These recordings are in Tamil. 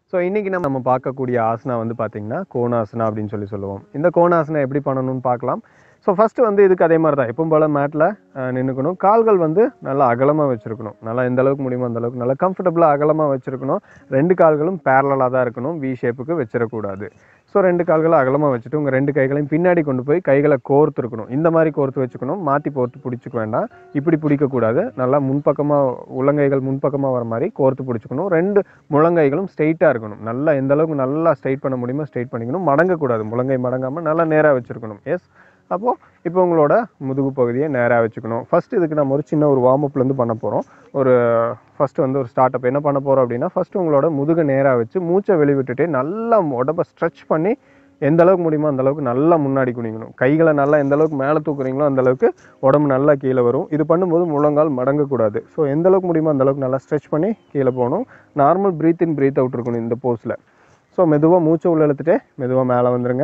ஸோ இன்றைக்கி நம்ம நம்ம பார்க்கக்கூடிய ஆசனா வந்து பார்த்திங்கன்னா கோணாசனா அப்படின்னு சொல்லி சொல்லுவோம் இந்த கோணாசனா எப்படி பண்ணணும்னு பார்க்கலாம் ஸோ ஃபஸ்ட்டு வந்து இதுக்கு அதே மாதிரி தான் எப்பவும் போல் மேட்டில் நின்றுக்கணும் கால்கள் வந்து நல்லா அகலமாக வச்சுருக்கணும் நல்லா எந்த அளவுக்கு முடியுமோ அந்த அளவுக்கு நல்லா கம்ஃபர்டபுளாக அகலமாக வச்சுருக்கணும் ரெண்டு கால்களும் பேரலாக தான் இருக்கணும் வி ஷேப்புக்கு வச்சிடக்கூடாது ஸோ ரெண்டு கால்களை அகலமாக வச்சுட்டு உங்கள் ரெண்டு கைகளையும் பின்னாடி கொண்டு போய் கைகளை கோர்த்துருக்கணும் இந்த மாதிரி கோர்த்து வச்சுக்கணும் மாற்றி போர்த்து பிடிச்சிக்க வேண்டாம் இப்படி பிடிக்கக்கூடாது நல்லா முன்பக்கமாக உள்ளங்கைகள் முன்பக்கமாக வர மாதிரி கோர்த்து பிடிச்சிக்கணும் ரெண்டு முழங்கைகளும் ஸ்ட்ரெயிட்டாக இருக்கணும் நல்லா எந்த அளவுக்கு நல்லா ஸ்ட்ரைட் பண்ண முடியுமோ ஸ்ட்ரைட் பண்ணிக்கணும் மடங்கக்கூடாது முழங்கை மடங்காமல் நல்லா நேராக வச்சுருக்கணும் எஸ் அப்போது இப்போ உங்களோட முதுகு பகுதியை நேராக வச்சுக்கணும் ஃபஸ்ட் இதுக்கு நம்ம ஒரு சின்ன ஒரு வார்ம் அப்லேருந்து பண்ண போகிறோம் ஒரு ஃபஸ்ட்டு வந்து ஒரு ஸ்டார்ட் அப் என்ன பண்ண போகிறோம் அப்படின்னா ஃபஸ்ட்டு உங்களோட முதுகை நேராக வச்சு மூச்சை வெளிவிட்டுட்டு நல்லா உடம்ப ஸ்ட்ரெச் பண்ணி எந்த அளவுக்கு முடியுமோ அந்த அளவுக்கு நல்லா முன்னாடி குனிக்கணும் கைகளை நல்லா எந்த அளவுக்கு மேலே தூக்குறீங்களோ அந்த அளவுக்கு உடம்பு நல்லா கீழே வரும் இது பண்ணும்போது முழங்கால் மடங்கக்கூடாது ஸோ எந்த அளவுக்கு முடியுமோ அந்த அளவுக்கு நல்லா ஸ்ட்ரெச் பண்ணி கீழே போகணும் normal breathe in breathe out இருக்கணும் இந்த போஸில் ஸோ மெதுவாக மூச்சை உள்ள இழுத்துட்டு மெதுவாக மேலே வந்துருங்க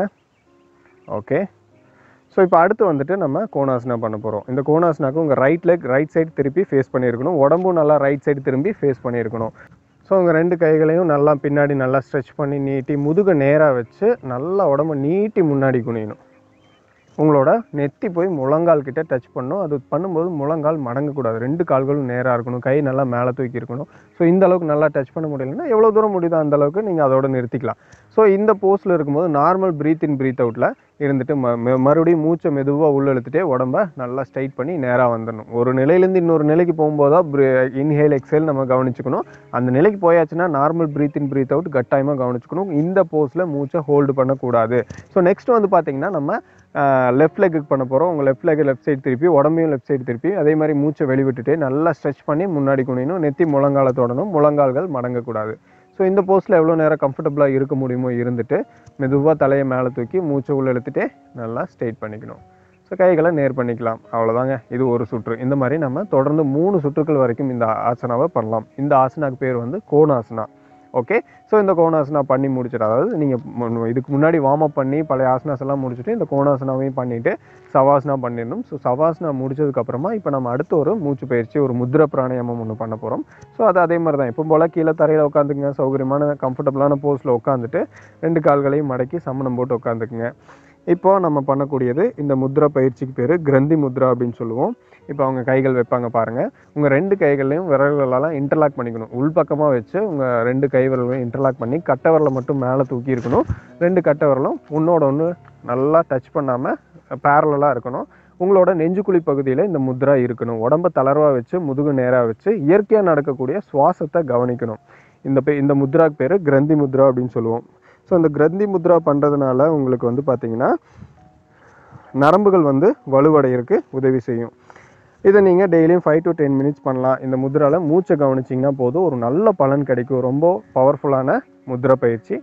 ஓகே ஸோ இப்போ அடுத்து வந்துட்டு நம்ம கோணாசனா பண்ண போகிறோம் இந்த கோணாசனாக்கு உங்கள் ரைட் லெக் ரைட் சைடு திருப்பி ஃபேஸ் பண்ணியிருக்கணும் உடம்பும் நல்லா ரைட் சைடு திரும்பி ஃபேஸ் பண்ணியிருக்கணும் ஸோ உங்கள் ரெண்டு கைகளையும் நல்லா பின்னாடி நல்லா ஸ்ட்ரெச் பண்ணி நீட்டி முதுகை நேராக வச்சு நல்லா உடம்பு நீட்டி முன்னாடி குனியணும் உங்களோட நெத்தி போய் முழங்கால் கிட்ட டச் பண்ணும் அது பண்ணும்போது முழங்கால் மடங்கக்கூடாது ரெண்டு கால்களும் நேராக இருக்கணும் கை நல்லா மேலே தூக்கி இருக்கணும் ஸோ இந்த அளவுக்கு நல்லா டச் பண்ண முடியலன்னா எவ்வளோ தூரம் முடியுதோ அந்த அளவுக்கு நீங்கள் அதோட நிறுத்திக்கலாம் ஸோ இந்த போஸில் இருக்கும்போது நார்மல் ப்ரீத் இன் ப்ரீத் அவுட்டில் இருந்துட்டு ம ம- மறுபடியும் மூச்சை மெதுவாக உள்ள இழுத்துட்டே உடம்ப நல்லா ஸ்ட்ரைட் பண்ணி நேராக வந்துடணும் ஒரு நிலையிலேருந்து இன்னொரு நிலைக்கு போகும்போது தான் இன்ஹேல் எக்ஸேல் நம்ம கவனிச்சுக்கணும் அந்த நிலைக்கு போயாச்சுன்னா normal breathe in breathe out கட்டாயமாக கவனிச்சுக்கணும் இந்த போஸில் மூச்சை ஹோல்டு பண்ணக்கூடாது ஸோ நெக்ஸ்ட் வந்து பார்த்திங்கன்னா நம்ம லெஃப்ட் லெக்குக்கு பண்ண போகிறோம் உங்கள் லெஃப்ட் லெக் லெஃப்ட் சைடு திருப்பி உடம்பையும் லெஃப்ட் சைடு திருப்பி அதே மாதிரி மூச்சை வெளிவிட்டுட்டு நல்லா ஸ்ட்ரெச் பண்ணி முன்னாடி குனியணும் நெத்தி முழங்கால தொடணும் முழங்கால்கள் மடங்கக்கூடாது ஸோ இந்த போஸ்ட்டில் எவ்வளோ நேரம் கம்ஃபர்டபுளாக இருக்க முடியுமோ இருந்துட்டு மெதுவாக தலையை மேலே தூக்கி மூச்சை உள்ள இழுத்துட்டே நல்லா ஸ்ட்ரெயிட் பண்ணிக்கணும் ஸோ கைகளை நேர் பண்ணிக்கலாம் அவ்வளோதாங்க இது ஒரு சுற்று இந்த மாதிரி நம்ம தொடர்ந்து மூணு சுற்றுக்கள் வரைக்கும் இந்த ஆசனாவை பண்ணலாம் இந்த ஆசனாக்கு பேர் வந்து கோணாசனா ஓகே ஸோ இந்த கோணாசனா பண்ணி முடிச்சிட்டு அதாவது நீங்கள் இதுக்கு முன்னாடி வார்ம் அப் பண்ணி பழைய ஆசனாஸ் எல்லாம் முடிச்சுட்டு இந்த கோணாசனாவையும் பண்ணிவிட்டு சவாசனா பண்ணிடணும் ஸோ சவாசனா முடிச்சதுக்கப்புறமா இப்போ நம்ம அடுத்த ஒரு மூச்சு பயிற்சி ஒரு முத்ர பிராணாயாமம் ஒன்று பண்ண போகிறோம் ஸோ அது அதே மாதிரி தான் இப்போ போல் கீழே தரையில் உட்காந்துக்குங்க சௌகரியமான கம்ஃபர்டபுளான போஸில் உட்காந்துட்டு ரெண்டு கால்களையும் மடக்கி சமணம் போட்டு உட்காந்துக்குங்க இப்போ நம்ம பண்ணக்கூடியது இந்த முத்ரா பயிற்சிக்கு பேர் கிரந்தி முத்ரா அப்படின்னு சொல்லுவோம் இப்போ அவங்க கைகள் வைப்பாங்க பாருங்கள் உங்கள் ரெண்டு கைகளையும் விரல்களெல்லாம் இன்டர்லாக் பண்ணிக்கணும் உள்பக்கமாக வச்சு உங்கள் ரெண்டு கை விரல்களையும் இன்டர்லாக் பண்ணி கட்டை விரலை மட்டும் மேலே தூக்கி இருக்கணும் ரெண்டு கட்டை விரலும் ஒன்றோட ஒன்று நல்லா டச் பண்ணாமல் பேரலாக இருக்கணும் உங்களோட நெஞ்சுக்குழி பகுதியில் இந்த முத்ரா இருக்கணும் உடம்ப தளர்வாக வச்சு முதுகு நேராக வச்சு இயற்கையாக நடக்கக்கூடிய சுவாசத்தை கவனிக்கணும் இந்த பே இந்த முத்ராக்கு பேர் கிரந்தி முத்ரா அப்படின்னு சொல்லுவோம் ஸோ இந்த கிரந்தி முத்ரா பண்ணுறதுனால உங்களுக்கு வந்து பார்த்தீங்கன்னா நரம்புகள் வந்து வலுவடையிறதுக்கு உதவி செய்யும் இதை நீங்கள் டெய்லியும் ஃபைவ் டு டென் மினிட்ஸ் பண்ணலாம் இந்த முத்ரால மூச்சை கவனிச்சிங்கன்னா போதும் ஒரு நல்ல பலன் கிடைக்கும் ரொம்ப பவர்ஃபுல்லான முத்ரா பயிற்சி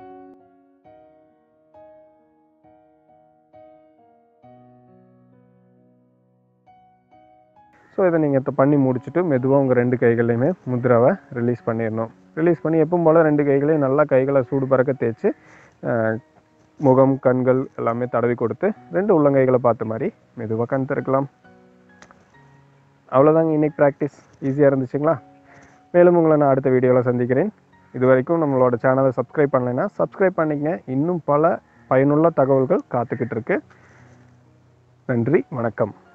ஸோ இதை நீங்கள் பண்ணி முடிச்சுட்டு மெதுவாக உங்கள் ரெண்டு கைகள்லையுமே முத்ராவை ரிலீஸ் பண்ணிடணும் ரிலீஸ் பண்ணி எப்பவும் போல் ரெண்டு கைகளையும் நல்லா கைகளை சூடு பறக்க தேய்ச்சி அஹ், முகம் கண்கள் எல்லாமே தடவி கொடுத்து ரெண்டு உள்ளங்கைகளை பார்த்த மாதிரி மெதுவாக கண் திறக்கலாம் அவ்வளோதாங்க இன்னைக்கு ப்ராக்டிஸ் ஈஸியாக இருந்துச்சுங்களா மேலும் உங்களை நான் அடுத்த வீடியோவில் சந்திக்கிறேன் இது வரைக்கும் நம்மளோட சேனலை சப்ஸ்கிரைப் பண்ணலைன்னா சப்ஸ்கிரைப் பண்ணிக்கங்க இன்னும் பல பயனுள்ள தகவல்கள் காத்துக்கிட்டு இருக்கு நன்றி வணக்கம்